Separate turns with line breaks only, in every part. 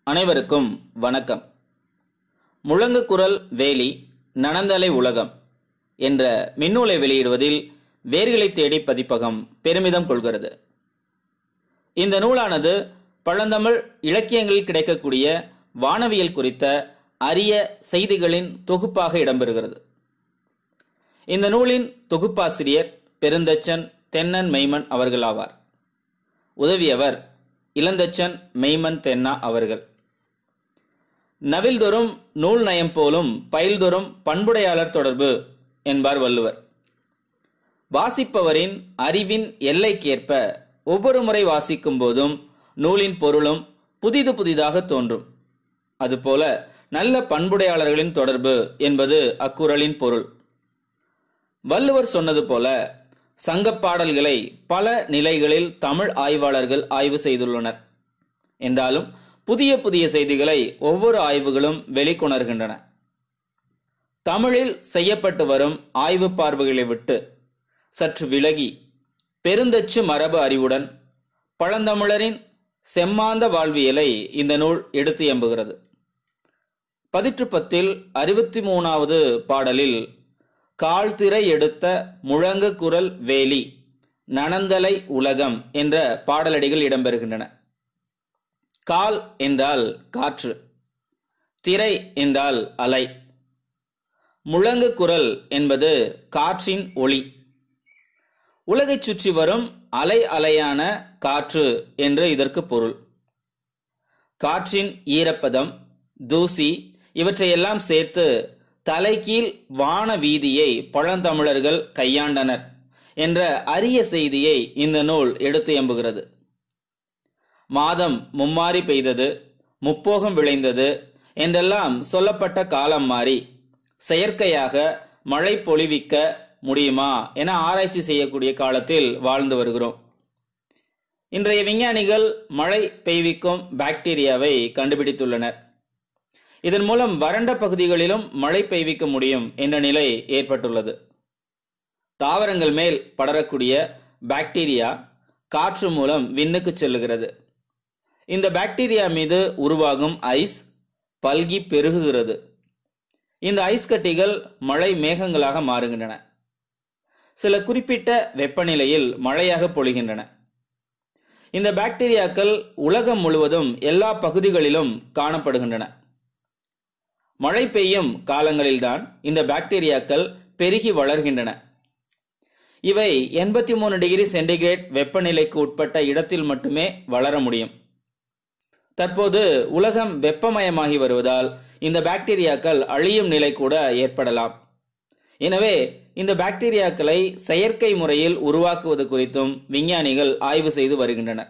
அனைவருக்கும் வணக்கம் முழங்கு குரல் வேலி நனந்தலை உலகம் என்ற மின்னூலை வெளியிடுவதில் வேர்களை தேடி பதிப்பகம் பெருமிதம் கொள்கிறது இந்த நூலானது பழந்தமிழ் இலக்கியங்களில் கிடைக்கக்கூடிய வானவியல் குறித்த அரிய செய்திகளின் தொகுப்பாக இடம்பெறுகிறது இந்த நூலின் தொகுப்பாசிரியர் பெருந்தச்சன் தென்னன் மெய்மன் அவர்கள் ஆவார் உதவியவர் இளந்தச்சன் மெய்மன் தென்னா அவர்கள் நவில்தொறும் நூல் நயம் போலும் பயில்தொறும் பண்புடையாளர் தொடர்பு என்பார் வள்ளுவர் வாசிப்பவரின் அறிவின் எல்லைக்கேற்ப ஒவ்வொரு முறை வாசிக்கும் போதும் நூலின் பொருளும் புதிது புதிதாக தோன்றும் அதுபோல நல்ல பண்புடையாளர்களின் தொடர்பு என்பது அக்குறளின் பொருள் வள்ளுவர் சொன்னது போல சங்கப் பாடல்களை பல நிலைகளில் தமிழ் ஆய்வாளர்கள் ஆய்வு செய்துள்ளனர் என்றாலும் புதிய புதிய செய்திகளை ஒவ்வொரு ஆய்வுகளும் வெளிக்கொணர்கின்றன தமிழில் செய்யப்பட்டு வரும் ஆய்வு பார்வைகளை விட்டு சற்று விலகி பெருந்தச்சு மரபு அறிவுடன் பழந்தமிழரின் செம்மாந்த வாழ்வியலை இந்த நூல் எடுத்து எம்புகிறது பதிற்று பத்தில் அறுபத்தி மூணாவது பாடலில் கால்திரை எடுத்த முழங்கு குரல் வேலி நனந்தலை உலகம் என்ற பாடலடிகள் இடம்பெறுகின்றன கால் என்றால் காற்று திரை என்றால் அலை முழங்கு குரல் என்பது காற்றின் ஒளி உலகைச் சுற்றி வரும் அலை அலையான காற்று என்று இதற்கு பொருள் காற்றின் ஈரப்பதம் தூசி இவற்றையெல்லாம் சேர்த்து தலைகீழ் வான வீதியை பழந்தமிழர்கள் கையாண்டனர் என்ற அரிய செய்தியை இந்த நூல் எடுத்து எம்புகிறது மாதம் மும்மாறி பெய்தது முப்போகம் விளைந்தது என்றெல்லாம் சொல்லப்பட்ட காலம் மாறி செயற்கையாக மழை பொழிவிக்க முடியுமா என ஆராய்ச்சி செய்யக்கூடிய காலத்தில் வாழ்ந்து வருகிறோம் இன்றைய விஞ்ஞானிகள் மழை பெய்விக்கும் பாக்டீரியாவை கண்டுபிடித்துள்ளனர் இதன் மூலம் வறண்ட பகுதிகளிலும் மழை பெய்விக்க முடியும் என்ற நிலை ஏற்பட்டுள்ளது தாவரங்கள் மேல் படரக்கூடிய பாக்டீரியா காற்று மூலம் விண்ணுக்கு செல்லுகிறது இந்த பாக்டீரியா மீது உருவாகும் ஐஸ் பல்கி பெருகுகிறது இந்த ஐஸ் கட்டிகள் மழை மேகங்களாக மாறுகின்றன சில குறிப்பிட்ட வெப்பநிலையில் மழையாக பொழிகின்றன இந்த பாக்டீரியாக்கள் உலகம் முழுவதும் எல்லா பகுதிகளிலும் காணப்படுகின்றன மழை பெய்யும் காலங்களில்தான் இந்த பாக்டீரியாக்கள் பெருகி வளர்கின்றன இவை எண்பத்தி மூணு டிகிரி சென்டிகிரேட் வெப்பநிலைக்கு உட்பட்ட இடத்தில் மட்டுமே வளர முடியும் தற்போது உலகம் வெப்பமயமாகி வருவதால் இந்த பாக்டீரியாக்கள் அழியும் நிலை கூட ஏற்படலாம் எனவே இந்த பாக்டீரியாக்களை செயற்கை முறையில் உருவாக்குவது குறித்தும் விஞ்ஞானிகள் ஆய்வு செய்து வருகின்றனர்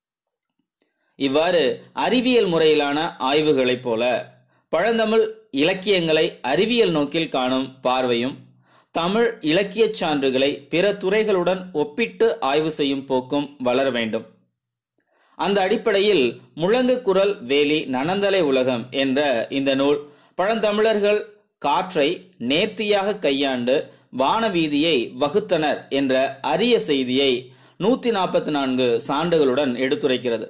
இவ்வாறு அறிவியல் முறையிலான ஆய்வுகளைப் போல பழந்தமிழ் இலக்கியங்களை அறிவியல் நோக்கில் காணும் பார்வையும் தமிழ் இலக்கியச் சான்றுகளை பிற துறைகளுடன் ஒப்பிட்டு ஆய்வு செய்யும் போக்கும் வளர வேண்டும் அந்த அடிப்படையில் முழங்கு குரல் வேலி நனந்தலை உலகம் என்ற இந்த நூல் பழந்தமிழர்கள் காற்றை நேர்த்தியாக கையாண்டு வானவீதியை வகுத்தனர் என்ற அரிய செய்தியை நூத்தி நாற்பத்தி நான்கு சான்றுகளுடன் எடுத்துரைக்கிறது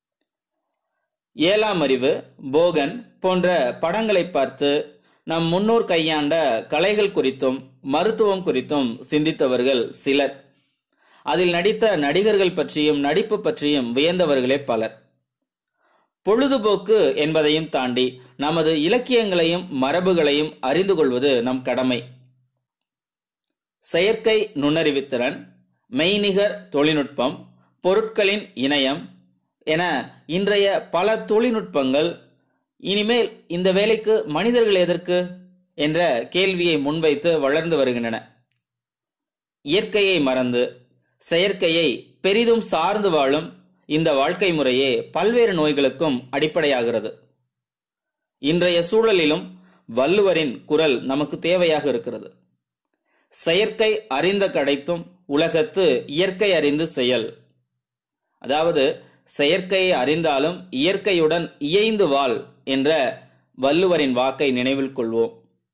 ஏழாம் அறிவு போகன் போன்ற படங்களை பார்த்து நம் முன்னோர் கையாண்ட கலைகள் குறித்தும் மருத்துவம் குறித்தும் சிந்தித்தவர்கள் சிலர் அதில் நடித்த நடிகர்கள் பற்றியும் நடிப்பு பற்றியும் வியந்தவர்களே பலர் பொழுதுபோக்கு என்பதையும் தாண்டி நமது இலக்கியங்களையும் மரபுகளையும் அறிந்து கொள்வது நம் கடமை செயற்கை நுண்ணறிவுத்திறன் மெய்நிகர் தொழில்நுட்பம் பொருட்களின் இணையம் என இன்றைய பல தொழில்நுட்பங்கள் இனிமேல் இந்த வேலைக்கு மனிதர்கள் எதற்கு என்ற கேள்வியை முன்வைத்து வளர்ந்து வருகின்றன இயற்கையை மறந்து செயற்கையை பெரிதும் சார்ந்து வாழும் இந்த வாழ்க்கை முறையே பல்வேறு நோய்களுக்கும் அடிப்படையாகிறது இன்றைய சூழலிலும் வள்ளுவரின் குரல் நமக்கு தேவையாக இருக்கிறது செயற்கை அறிந்த கடைத்தும் உலகத்து இயற்கை அறிந்து செயல் அதாவது செயற்கையை அறிந்தாலும் இயற்கையுடன் இயைந்து வாழ் என்ற வள்ளுவரின் வாக்கை நினைவில் கொள்வோம்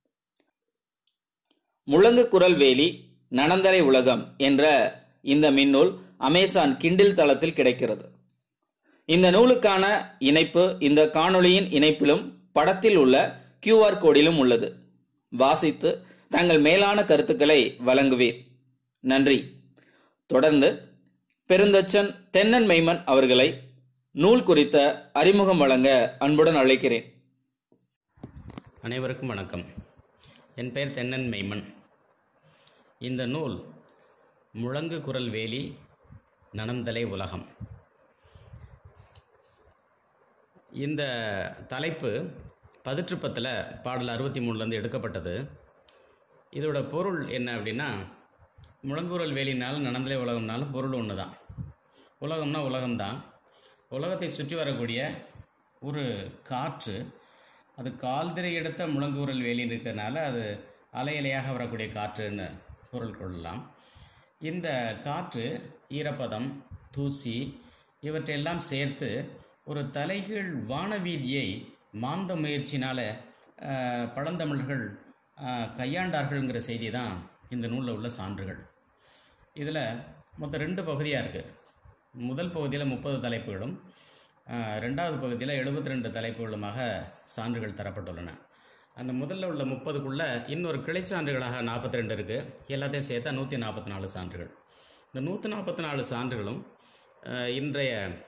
முழங்கு குரல் வேலி நனந்தலை உலகம் என்ற இந்த மின்னூல் அமேசான் கிண்டில் தளத்தில் கிடைக்கிறது இந்த நூலுக்கான இணைப்பு இந்த காணொளியின் இணைப்பிலும் படத்தில் உள்ள கியூஆர் கோடிலும் உள்ளது வாசித்து தங்கள் மேலான கருத்துக்களை வழங்குவீர் நன்றி தொடர்ந்து பெருந்தச்சன் தென்னன் மெய்மன் அவர்களை நூல் குறித்த அறிமுகம் வழங்க அன்புடன் அழைக்கிறேன்
அனைவருக்கும் வணக்கம் என் பெயர் தென்னன் மெய்மன் இந்த நூல் முழங்கு குரல் வேலி நனந்தலை உலகம் இந்த தலைப்பு பதிற்றுப்பத்தில் பாடல் அறுபத்தி மூணுலேருந்து எடுக்கப்பட்டது இதோட பொருள் என்ன அப்படின்னா முழங்குரல் வேலினாலும் நனந்தலை உலகம்னாலும் பொருள் ஒன்று தான் உலகம்னா உலகம்தான் உலகத்தை சுற்றி வரக்கூடிய ஒரு காற்று அது கால்திரை எடுத்த முழங்குரல் வேலி இருக்கிறதுனால அது அலை அலையாக வரக்கூடிய காற்றுன்னு பொருள் கொள்ளலாம் இந்த காற்று ஈரப்பதம் தூசி இவற்றையெல்லாம் சேர்த்து ஒரு தலைகீழ் வானவீதியை மாந்த முயற்சினால் பழந்தமிழர்கள் அஹ், கையாண்டார்கள்ங்கிற செய்தி தான் இந்த நூலில் உள்ள சான்றுகள் இதில் மொத்தம் ரெண்டு பகுதியாக இருக்குது முதல் பகுதியில் முப்பது தலைப்புகளும் அஹ், ரெண்டாவது பகுதியில் 72 ரெண்டு தலைப்புகளுமாக சான்றுகள் தரப்பட்டுள்ளன அந்த முதல்ல உள்ள முப்பதுக்குள்ளே இன்னொரு கிளைச்சான்றுகளாக நாற்பத்தி ரெண்டு இருக்குது எல்லாத்தையும் சேர்த்தா நூற்றி நாற்பத்தி நாலு சான்றுகள் இந்த நூற்றி நாற்பத்தி நாலு சான்றுகளும் அஹ், இன்றைய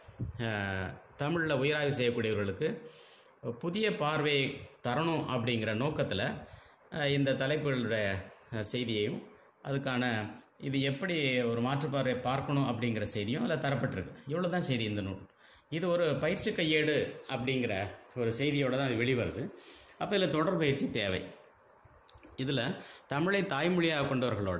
தமிழில் உயிராய்வு செய்யக்கூடியவர்களுக்கு புதிய பார்வை தரணும் அப்படிங்கிற நோக்கத்தில் இந்த தலைப்புகளுடைய அஹ், செய்தியையும் அதுக்கான இது எப்படி ஒரு மாற்றுப்பார்வை பார்க்கணும் அப்படிங்கிற செய்தியும் அதில் தரப்பட்டிருக்கு இவ்வளோ தான் செய்தி இந்த நூல் இது ஒரு பயிற்சி கையேடு அப்படிங்கிற ஒரு செய்தியோடு தான் இது வெளிவருது அப்போ இதில் தொடர் பயிற்சி தேவை இதில் தமிழை தாய்மொழியாக கொண்டவர்களோட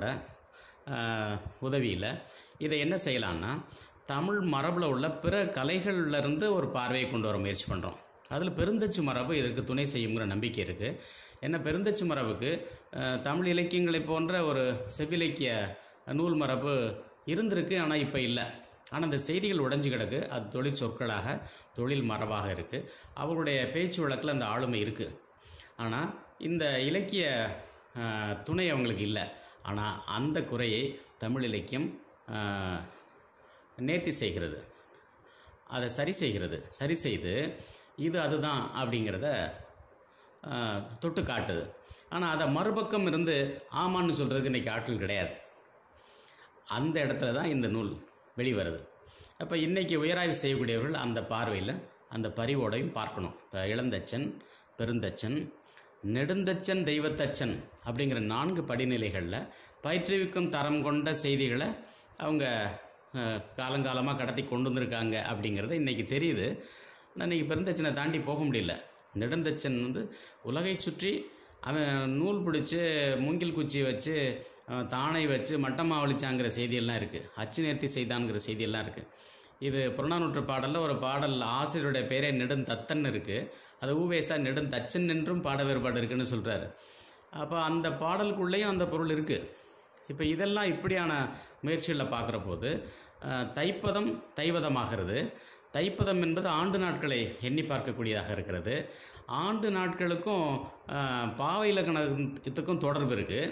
உதவியில் இதை என்ன செய்யலான்னா தமிழ் மரபில் உள்ள பிற கலைகள்ல இருந்து ஒரு பார்வையை கொண்டு வர முயற்சி பண்ணுறோம் அதில் பெருந்தச்சு மரபு இதற்கு துணை செய்யுங்கிற நம்பிக்கை இருக்குது ஏன்னா பெருந்தச்சு மரபுக்கு அஹ், தமிழ் இலக்கியங்களை போன்ற ஒரு செவ்விலக்கிய நூல் மரபு இருந்திருக்கு ஆனால் இப்போ இல்லை ஆனால் அந்த செய்திகள் உடைஞ்சு கிடக்கு அது தொழில் சொற்களாக தொழில் மரபாக இருக்குது அவர்களுடைய பேச்சு வழக்கில் அந்த ஆளுமை இருக்குது ஆனால் இந்த இலக்கிய ஆஹ், துணை அவங்களுக்கு இல்லை ஆனால் அந்த குறையை தமிழ் இலக்கியம் ஆஹ், நேர்த்தி செய்கிறது அதை சரி செய்கிறது சரி செய்து இது அதுதான் அப்படிங்கிறத ஆஹ், தொட்டு காட்டுது ஆனால் அதை மறுபக்கம் இருந்து ஆமான்னு சொல்கிறதுக்கு இன்றைக்கி ஆட்கள் கிடையாது அந்த இடத்துல தான் இந்த நூல் வெளிவருது அப்போ இன்றைக்கி உயராய்வு செய்யக்கூடியவர்கள் அந்த பார்வையில் அந்த பரிவோடையும் பார்க்கணும் இப்போ இளந்தச்சன் பெருந்தச்சன் நெடுந்தச்சன் தெய்வத்தச்சன் அப்படிங்கிற நான்கு படிநிலைகளில் பயிற்றுவிக்கும் தரம் கொண்ட செய்திகளை அவங்க அஹ், காலங்காலமாக கடத்தி கொண்டு வந்திருக்காங்க அப்படிங்கிறது இன்றைக்கி தெரியுது ஆனால் இன்றைக்கி பெருந்தச்சனை தாண்டி போக முடியல நெடுந்தச்சன் வந்து உலகை சுற்றி அவன் நூல் பிடிச்சி மூங்கில் குச்சி வச்சு அவன் தானை வச்சு மட்டமாக வலிச்சாங்கிற செய்தியெல்லாம் இருக்குது அச்சு நேர்த்தி செய்தான்ங்கிற செய்தியெல்லாம் இருக்குது இது புறநானூற்று பாடலில் ஒரு பாடல் ஆசிரியருடைய பேரே நெடுந்தத்தன் இருக்குது அது ஊவேசா நெடுந்தச்சன் என்றும் பாட வேறுபாடு இருக்குன்னு சொல்கிறாரு அப்போ அந்த பாடலுக்குள்ளேயும் அந்த பொருள் இருக்குது இப்போ இதெல்லாம் இப்படியான முயற்சிகளில் பார்க்குற போது அஹ், தைப்பதம் தைவதமாகிறது தைப்பதம் என்பது ஆண்டு நாட்களை எண்ணி பார்க்கக்கூடியதாக இருக்கிறது ஆண்டு நாட்களுக்கும் அஹ், பாவை இலக்கணத்துக்கும் தொடர்பு இருக்குது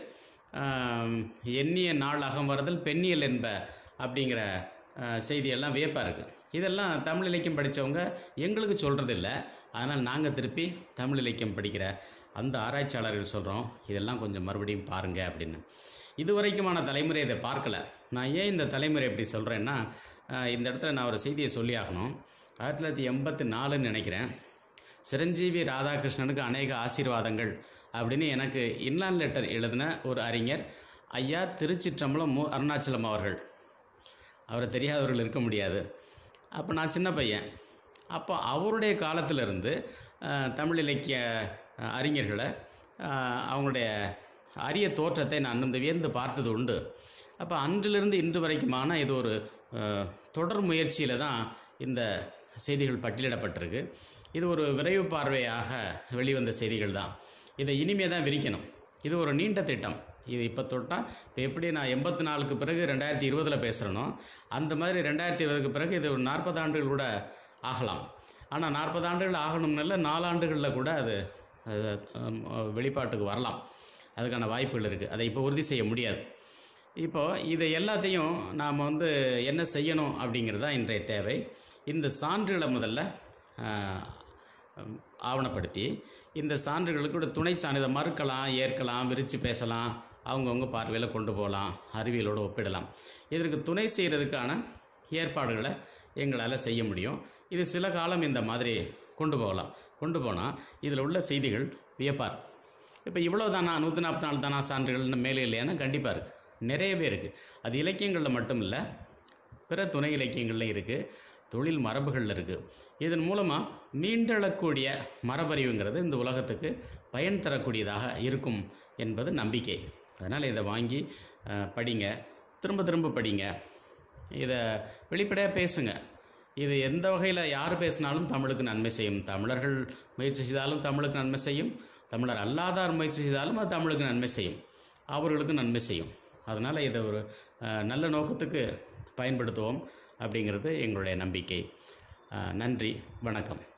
எண்ணிய நாள் அகம் வருதல் பெண்ணியல் என்ப அப்படிங்கிற அஹ், செய்தியெல்லாம் வியப்பாக இருக்குது இதெல்லாம் தமிழ் இலக்கியம் படித்தவங்க எங்களுக்கு சொல்கிறதில்ல அதனால் நாங்கள் திருப்பி தமிழ் இலக்கியம் படிக்கிற அந்த ஆராய்ச்சியாளர்கள் சொல்கிறோம் இதெல்லாம் கொஞ்சம் மறுபடியும் பாருங்கள் அப்படின்னு இதுவரைக்குமான தலைமுறை இதை பார்க்கல நான் ஏன் இந்த தலைமுறை எப்படி சொல்கிறேன்னா அஹ், இந்த இடத்துல நான் ஒரு செய்தியை சொல்லி ஆகணும் ஆயிரத்தி தொள்ளாயிரத்தி எண்பத்தி நாலுன்னு நினைக்கிறேன் சிரஞ்சீவி ராதாகிருஷ்ணனுக்கு அநேக ஆசீர்வாதங்கள் அப்படின்னு எனக்கு இன்லாண்ட் லெட்டர் எழுதின ஒரு அறிஞர் ஐயா திருச்சிற்றம்பலம் மு அருணாச்சலம் அவர்கள் அவரை தெரியாதவர்கள் இருக்க முடியாது அப்போ நான் சின்ன பையன் அப்போ அவருடைய காலத்திலிருந்து அஹ், தமிழ் இலக்கிய அஹ், அறிஞர்களை அஹ், அவங்களுடைய அரிய தோற்றத்தை நான் இந்த வியந்து பார்த்தது உண்டு அப்போ அன்றிலிருந்து இன்று வரைக்குமான இது ஒரு அஹ், தொடர் முயற்சியில் தான் இந்த செய்திகள் பட்டியலிடப்பட்டிருக்கு இது ஒரு விரைவு பார்வையாக வெளிவந்த செய்திகள் தான் இதை இனிமே தான் விரிக்கணும் இது ஒரு நீண்ட திட்டம் இது இப்போ தொட்டால் இப்போ எப்படி நான் எண்பத்தி நாலுக்கு பிறகு ரெண்டாயிரத்தி இருபதில் பேசுகிறேனோ அந்த மாதிரி ரெண்டாயிரத்தி இருபதுக்கு பிறகு இது ஒரு நாற்பது ஆண்டுகள் கூட ஆகலாம் ஆனால் நாற்பது ஆண்டுகள் ஆகணும்னால நாலாண்டுகளில் கூட அது அது, ஹம், வெளிப்பாட்டுக்கு வரலாம் அதுக்கான வாய்ப்புகள் இருக்குது அதை இப்போ உறுதி செய்ய முடியாது இப்போ இதை எல்லாத்தையும் நாம் வந்து என்ன செய்யணும் அப்படிங்கிறது தான் இன்றைய தேவை இந்த சான்றுகளை முதல்ல ஆஹ், ஆவணப்படுத்தி இந்த சான்றுகளுக்கு ஒரு துணை சான்று இதை மறுக்கலாம் ஏற்கலாம் விரித்து பேசலாம் அவங்கவுங்க பார்வையில் கொண்டு போகலாம் அறிவியலோடு ஒப்பிடலாம் இதற்கு துணை செய்கிறதுக்கான ஏற்பாடுகளை எங்களால் செய்ய முடியும் இது சில காலம் இந்த மாதிரி கொண்டு போகலாம் கொண்டு போனால் இதில் உள்ள செய்திகள் வியப்பார் இப்போ இவ்வளோ தானா நூற்றி நாற்பத்தி நாலு தானா சான்றுகள்னு மேலே இல்லையானா கண்டிப்பாக இருக்குது நிறையவே இருக்குது அது இலக்கியங்களில் மட்டும் இல்லை பிற துணை இலக்கியங்கள்லையும் இருக்குது தொழில் மரபுகளில் இருக்குது இதன் மூலமாக மீண்டெழக்கூடிய மரபறிவுங்கிறது இந்த உலகத்துக்கு பயன் தரக்கூடியதாக இருக்கும் என்பது நம்பிக்கை அதனால் இதை வாங்கி அஹ், படிங்க திரும்ப திரும்ப படிங்க இதை வெளிப்படையாக பேசுங்க இது எந்த வகையில் யார் பேசினாலும் தமிழுக்கு நன்மை செய்யும் தமிழர்கள் முயற்சி செய்தாலும் தமிழுக்கு நன்மை செய்யும் தமிழர் அல்லாதார் முயற்சி செய்தாலும் அது தமிழுக்கு நன்மை செய்யும் அவர்களுக்கு நன்மை செய்யும் அதனால் இதை ஒரு அஹ், நல்ல நோக்கத்துக்கு பயன்படுத்துவோம் அப்படிங்கிறது எங்களுடைய நம்பிக்கை அஹ், நன்றி வணக்கம்